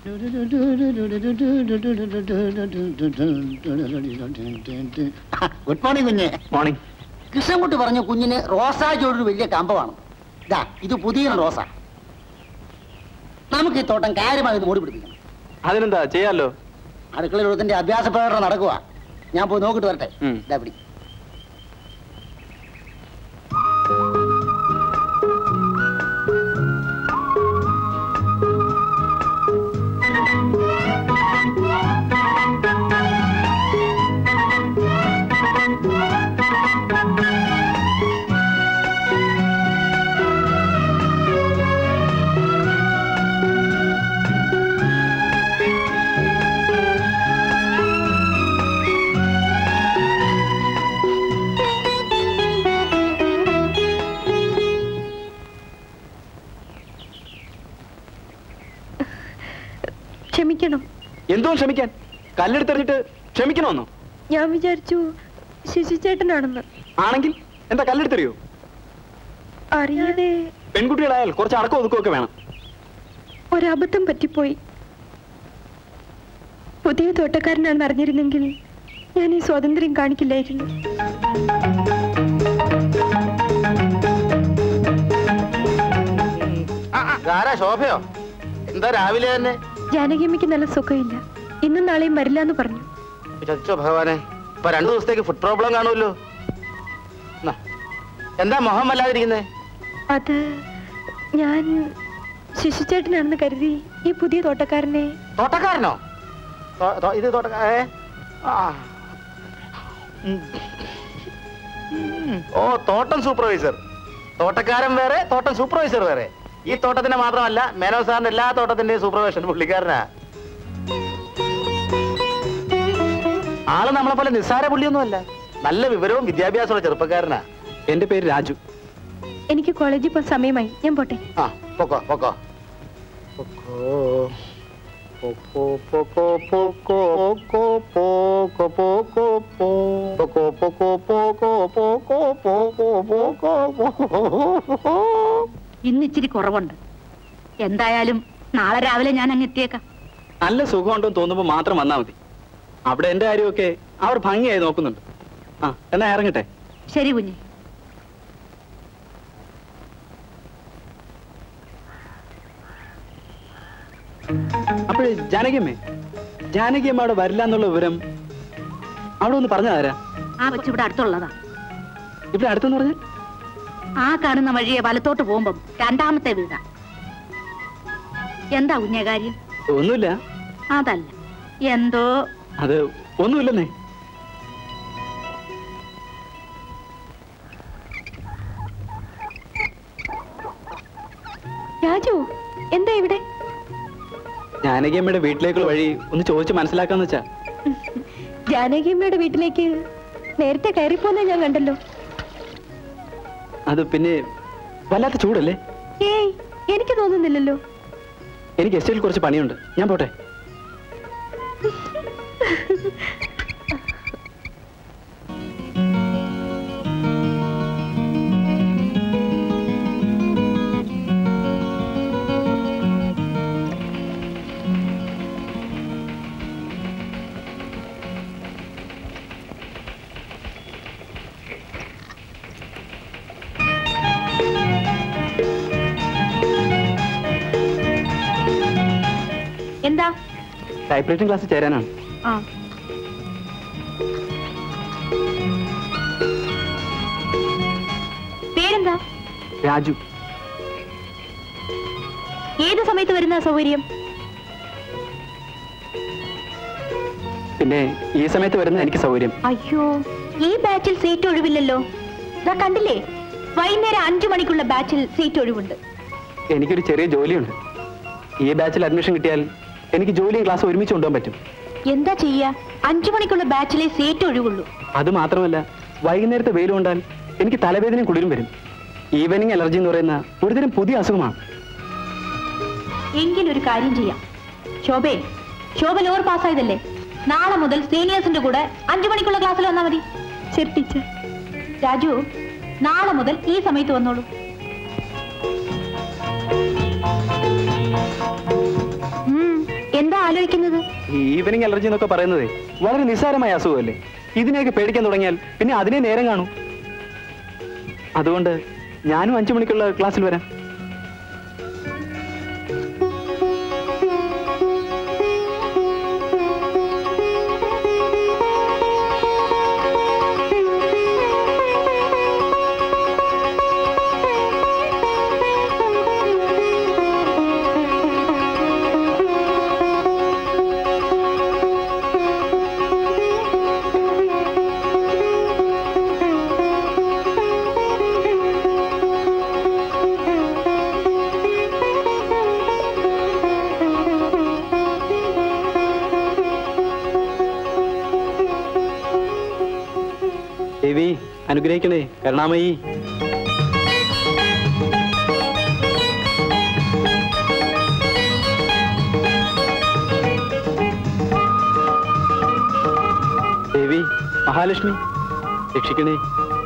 Good morning കുഞ്ഞ് morning Krishnankutty പറഞ്ഞ കുഞ്ഞിന് റോസാ ചോടൊരു വലിയ കമ്പമാണ് ഇതാ ഇത് പുതിയ റോസ നമുക്ക് ഈ തോട്ടം കാര്യമായി ഇത് മൂടി പിടിപ്പിക്കണം അതിനെന്താ ചെയ്യാലോ അടുക്കളയിലൊരുത്തിന്റെ അഭ്യാസ പ്രകടനം നടക്കുക ഞാൻ പോയി നോക്കിട്ട് വരട്ടെ ഉം. ഇതാ പിടി ക്ഷമിക്കണം എന്തോ ക്ഷമിക്കാൻ കല്ലെടുത്തെറിഞ്ഞിട്ട് ക്ഷമിക്കണമെന്നോ ഞാൻ വിചാരിച്ചു ശശിചേട്ടനാണെന്ന് ആണെങ്കിൽ എന്താ കല്ലെടുത്തെറിയോ അറിയാതെ പെൺകുട്ടികളായാൽ കുറച്ച് അടക്കം ഒതുക്കമൊക്കെ വേണം ഒരബദ്ധം പറ്റിപ്പോയി പുതിയ തോട്ടക്കാരനാണെന്ന് അറിഞ്ഞിരുന്നെങ്കിൽ ഞാൻ ഈ സ്വാതന്ത്ര്യം കാണിക്കില്ലായിരുന്നു ആരാ ശോഭയോ എന്താ രാവിലെ തന്നെ ജാനകിയമ്മയ്ക്ക് നല്ല സുഖമില്ല ഇന്നും നാളെയും വരില്ല എന്ന് പറഞ്ഞു ചച്ചോ ഭഗവാനെ ഇപ്പൊ രണ്ടു ദിവസത്തേക്ക് ഫുഡ് പ്രോബ്ലം കാണുമല്ലോ നാ, എന്താ മുഖം വല്ലാതിരിക്കുന്നേ അത് ഞാൻ ശശിചേട്ടനാണെന്ന് കരുതി ഈ പുതിയ തോട്ടക്കാരനെ തോട്ടക്കാരനോ തോ- തോ- ഇത് തോട്ടക്കാരേ ഓ തോട്ടം സൂപ്പർവൈസർ തോട്ടക്കാരൻ വേറെ തോട്ടം സൂപ്പർവൈസർ വേറെ ഈ തോട്ടത്തിന്റെ മാത്രമല്ല മേനോ സാറിന്റെ എല്ലാ തോട്ടത്തിന്റെയും സൂപ്പർവൈസർ പുള്ളിക്കാരനാ ആള് നമ്മളെ പോലെ നിസ്സാര പുള്ളിയൊന്നുമല്ല നല്ല വിവരവും വിദ്യാഭ്യാസമുള്ള ചെറുപ്പക്കാരനാ എന്റെ പേര് രാജു എനിക്ക് കോളേജിൽ പോകാൻ സമയമായി ഞാൻ പോട്ടെ ആ പൊക്കോ പൊക്കോ പൊക്കോ പൊക്കോ പൊക്കോ പൊക്കോ പൊക്കോ പൊക്കോ പൊക്കോ പൊക്കോ പൊക്കോ പൊക്കോ പൊക്കോ പൊക്കോ പൊക്കോ ഇന്ന് ഇച്ചിരി കുറവുണ്ട് എന്തായാലും നാളെ രാവിലെ ഞാൻ അങ്ങ് എത്തിയേക്കാം നല്ല സുഖമുണ്ടെന്ന് തോന്നുമ്പോ മാത്രം വന്നാ മതി അവിടെ എന്റെ കാര്യമൊക്കെ അവർ ഭംഗിയായി നോക്കുന്നുണ്ട് ആ എന്നാ ഇറങ്ങട്ടെ ശരി കുഞ്ഞെ അപ്പോഴേ ജാനകിയമ്മേ ജാനകിയമ്മ അവിടെ വരില്ല എന്നുള്ള വിവരം അവിടെ ഒന്ന് പറഞ്ഞാരാ ആ വെച്ച് ഇവിടെ അടുത്തുള്ളതാ ഇവിടെ അടുത്തെന്ന് പറഞ്ഞാൽ ആ കാണുന്ന വഴിയെ വലത്തോട്ട് പോകുമ്പം രണ്ടാമത്തെ വീടാ എന്താ കുഞ്ഞെ കാര്യം ഒന്നുമില്ല അതല്ല എന്തോ അത് ഒന്നുമില്ലെന്നേ രാജു എന്താ ഇവിടെ ജാനകിയമ്മയുടെ വീട്ടിലേക്കുള്ള വഴി ഒന്ന് ചോദിച്ച് മനസ്സിലാക്കാന്ന് വെച്ചാ ജാനകിയമ്മയുടെ വീട്ടിലേക്ക് നേരത്തെ കയറിപ്പോന്നെ ഞാൻ കണ്ടല്ലോ അത് പിന്നെ വല്ലാത്ത ചൂടല്ലേ ഏയ് എനിക്ക് തോന്നുന്നില്ലല്ലോ എനിക്ക് എസ്റ്റേറ്റിൽ കുറച്ച് പണിയുണ്ട് ഞാൻ പോട്ടെ എന്താ ടൈപ്പ് റൈറ്റിംഗ് ക്ലാസ് ചേരാനാണ് ആ പേരെന്താ രാജു ഏത് സമയത്ത് വരുന്ന സൗകര്യം പിന്നെ ഈ സമയത്ത് വരുന്ന എനിക്ക് സൗകര്യം അയ്യോ ഈ ബാച്ചിൽ സീറ്റ് ഒഴിവില്ലല്ലോ ഇതാ കണ്ടില്ലേ വൈകുന്നേരം അഞ്ചു മണിക്കുള്ള ബാച്ചിൽ സീറ്റ് ഒഴിവുണ്ട് എനിക്കൊരു ചെറിയ ജോലിയുണ്ട് ഈ ബാച്ചിൽ അഡ്മിഷൻ കിട്ടിയാൽ എനിക്ക് ജോലിയും ക്ലാസ് ഒരുമിച്ച് കൊണ്ടുപോകാൻ പറ്റും എന്താ ചെയ്യാ അഞ്ചു മണിക്കുള്ള ബാച്ചിലെ സീറ്റ് ഒഴിവുള്ളൂ അത് മാത്രമല്ല വൈകുന്നേരത്തെ വെയിൽ കൊണ്ടാൽ എനിക്ക് തലവേദനയും കുളിരും വരും ഈവനിങ് അലർജി എന്ന് പറയുന്ന ഒരുതരം പുതിയ അസുഖമാണ് എങ്കിലൊരു കാര്യം ചെയ്യാം ശോഭേ ശോഭ ലോവർ പാസ്സായതല്ലേ നാളെ മുതൽ സീനിയേഴ്സിന്റെ കൂടെ അഞ്ചു മണിക്കുള്ള ക്ലാസ്സിൽ വന്നാൽ മതി ശരി ടീച്ചർ രാജു നാളെ മുതൽ ഈ സമയത്ത് വന്നോളൂ ഉം, ഈ ഈവനിങ് അലർജി എന്നൊക്കെ പറയുന്നത് വളരെ നിസ്സാരമായ അസുഖമല്ലേ ഇതിനെയൊക്കെ പേടിക്കാൻ തുടങ്ങിയാൽ പിന്നെ അതിനെ നേരം കാണൂ അതുകൊണ്ട് ഞാനും അഞ്ചു മണിക്കുള്ള ക്ലാസ്സിൽ വരാം ദേവി അനുഗ്രഹിക്കണേ കരുണാമയി ദേവി മഹാലക്ഷ്മി രക്ഷിക്കണേ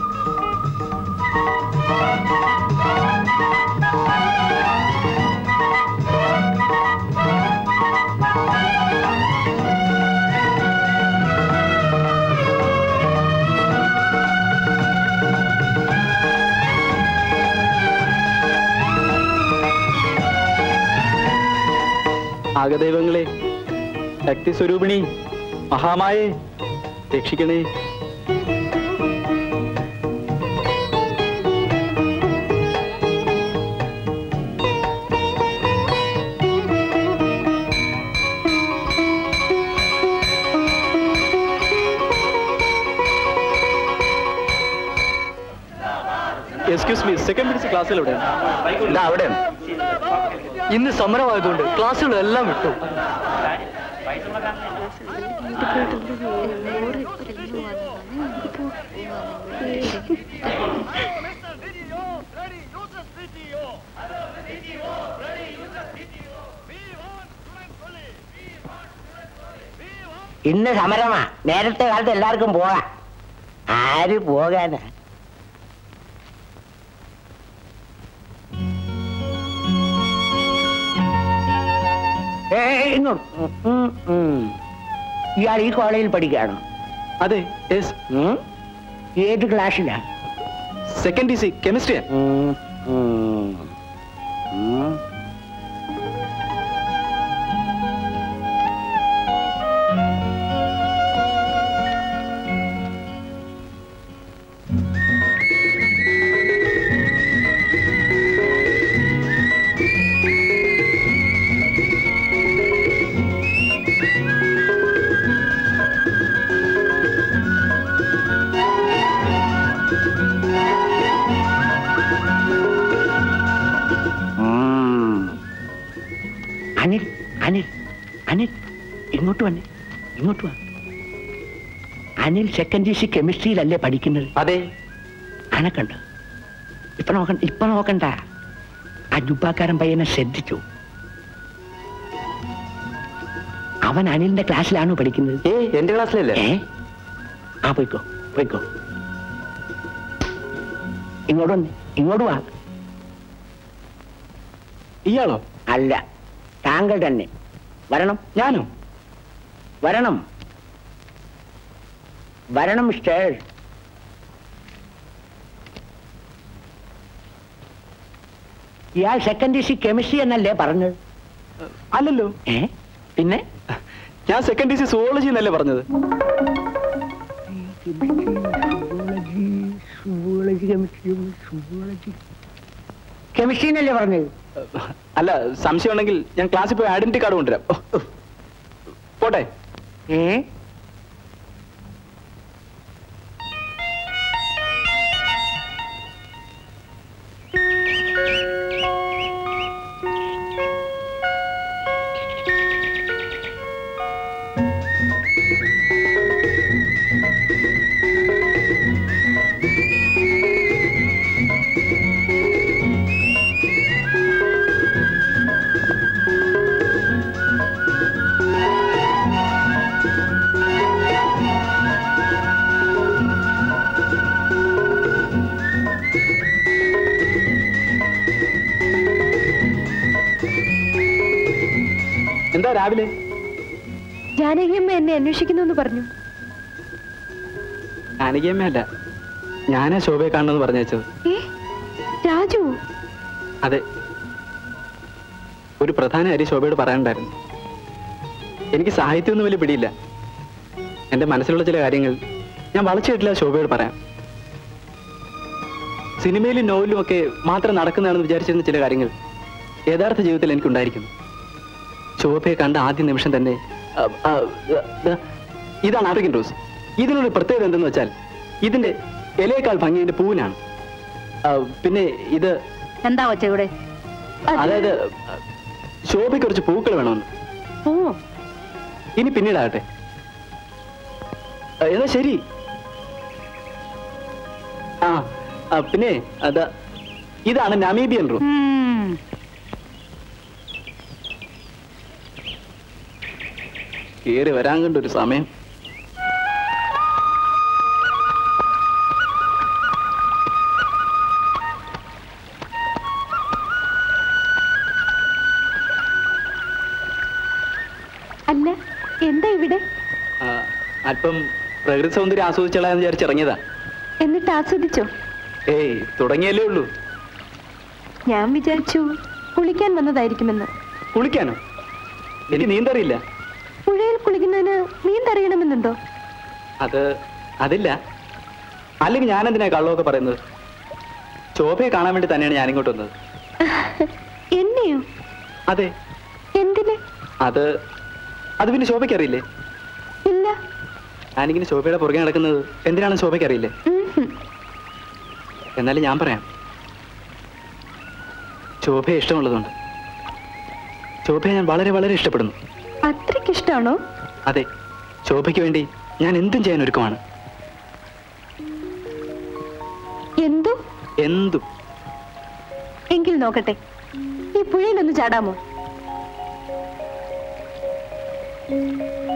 ആഗദൈവങ്ങളെ ശക്തി സ്വരൂപിണി മഹാമായേ രക്ഷിക്കണേ എക്സ്ക്യൂസ് മീ സെക്കൻഡ് പിടിച്ച ക്ലാസ്സിൽ എവിടെയാണ് ഇതാ അവിടെയാണ് ഇന്ന് സമരമായതുകൊണ്ട് ക്ലാസ്സുകളെല്ലാം വിട്ടു ഇന്ന് സമരമാ നേരത്തെ കാലത്ത് എല്ലാവർക്കും പോകാം ആര് പോകാനാ ഏയ് ഇങ്ങോട്ട്. ഉം, ഉം. ഇയാൾ ഈ കോളേജിൽ പഠിക്കുകയാണോ അതെ യെസ് ഉം? ഏത് ക്ലാസ്സിലാ സെക്കൻഡ് ഡി സി കെമിസ്ട്രിയാ ഉം, ഉം. ഉം. ഉം. അനിൽ അനിൽ അനിൽ ഇങ്ങോട്ട് വന്നേ ഇങ്ങോട്ട് വാ അനിൽ സെക്കൻഡ് സി കെമിസ്ട്രിയിലല്ലേ പഠിക്കുന്നത് അതെ അനക്കണ്ട ഇപ്പൊ നോക്കണ്ട ഇപ്പൊ നോക്കണ്ട ആ ജുബാക്കാരൻ പയ്യനെ ശ്രദ്ധിച്ചു അവൻ അനിലിന്റെ ക്ലാസ്സിലാണോ പഠിക്കുന്നത് ഏ എന്റെ ക്ലാസ്സിലല്ലേ ഏ ആ പോയിക്കോ പോയിക്കോ ഇങ്ങോട്ട് വന്നേ ഇങ്ങോട്ട് വാ ഇയാളോ അല്ല താങ്കൾ തന്നെ വരണം ഞാനോ വരണം വരണം മിസ്റ്റർ ഇയാൾ സെക്കൻഡ് സി കെമിസ്ട്രി എന്നല്ലേ പറഞ്ഞത് അല്ലല്ലോ ഏ പിന്നെ ഞാൻ സെക്കൻഡ് ഡി സി സുവോളജി എന്നല്ലേ പറഞ്ഞത് കെമിസ്ട്രി എന്നല്ലേ പറഞ്ഞത് അല്ല സംശയം ഉണ്ടെങ്കിൽ ഞാൻ ക്ലാസ്സിൽ പോയി ഐഡന്റിറ്റി കാർഡ് കൊണ്ടുവരാം ഓ, ഓ. പോട്ടെ ഏ എന്താ രാവിലെ ജാനകിയമ്മ എന്നെ അന്വേഷിക്കുന്നു എന്ന് പറഞ്ഞു ജാനകിയമ്മയല്ല ഞാനാ ശോഭയെ കാണണമെന്ന് പറഞ്ഞു വെച്ചത് ഏ രാജു അതെ ഒരു പ്രധാന കാര്യം ശോഭയോട് പറയാനുണ്ടായിരുന്നു എനിക്ക് സാഹിത്യമൊന്നും വലിയ പിടിയില്ല എൻ്റെ മനസ്സിലുള്ള ചില കാര്യങ്ങൾ ഞാൻ വളച്ചിട്ടില്ല ശോഭയോട് പറയാം സിനിമയിലും നോവലിലും ഒക്കെ മാത്രം നടക്കുന്നതാണെന്ന് വിചാരിച്ചിരുന്ന ചില കാര്യങ്ങൾ യഥാർത്ഥ ജീവിതത്തിൽ എനിക്കുണ്ടായിരിക്കുന്നു ശോഭയെ കണ്ട ആദ്യ നിമിഷം തന്നെ ആ, ആ, ദാ, ഇതാണ് ആഫ്രിക്കൻ റോസ് ഇതിനൊരു പ്രത്യേകത എന്തെന്ന് വെച്ചാൽ ഇതിന്റെ ഇലയേക്കാൾ ഭംഗി ഇതിന്റെ പൂവിനാണ് ആ, പിന്നെ ഇത് എന്താ വച്ച ഇവിടെ അതായത് ശോഭയ്ക്ക് കുറച്ച് പൂക്കൾ വേണമെന്ന് ഓ ഇനി പിന്നീടാകട്ടെ ആ, എന്നാ ശരി ആ ആ, പിന്നെ അതാ ഇതാണ് നമീബിയൻ റൂം കേറി വരാൻ കണ്ട ഒരു സമയം അല്ല എന്താ ഇവിടെ ആ, അല്പം പ്രകൃതി സൗന്ദര്യം ആസ്വദിച്ചോളാന്ന് വിചാരിച്ചിറങ്ങിയതാ എന്നിട്ട് ആസ്വദിച്ചോ ഏയ് തുടങ്ങിയല്ലേ ഉള്ളൂ ഞാൻ വിചാരിച്ചു കുളിക്കാൻ വന്നതായിരിക്കുമെന്ന് കുളിക്കാനോ എനിക്ക് നീന്തറിയില്ല പുഴയിൽ കുളിക്കുന്നതിന് നീന്തറിയണമെന്നുണ്ടോ അത് അതില്ല അല്ലെങ്കിൽ ഞാൻ എന്തിനാ കള്ളമൊക്കെ പറയുന്നത് ശോഭയെ കാണാൻ വേണ്ടി തന്നെയാണ് ഞാൻ ഇങ്ങോട്ട് വന്നത് എന്നെയോ അതെ എന്തിന് അത് അത് പിന്നെ ശോഭയ്ക്ക് അറിയില്ലേ ഇല്ല ഞാനിങ്ങനെ ശോഭയുടെ പുറകെ നടക്കുന്നത് എന്തിനാണെന്ന് ശോഭയ്ക്ക് അറിയില്ലേ ഉം ഹും. എന്നാലും ഞാൻ പറയാം ശോഭയെ ഇഷ്ടമുള്ളതുകൊണ്ട് ശോഭയെ ഞാൻ വളരെ വളരെ ഇഷ്ടപ്പെടുന്നു അത്രയ്ക്കിഷ്ടാണോ അതെ ശോഭയ്ക്ക് വേണ്ടി ഞാൻ എന്തും ചെയ്യാൻ ഒരുക്കമാണ് എന്തോ എന്തും എങ്കിൽ നോക്കട്ടെ ഈ പുഴയിലൊന്ന് ചാടാമോ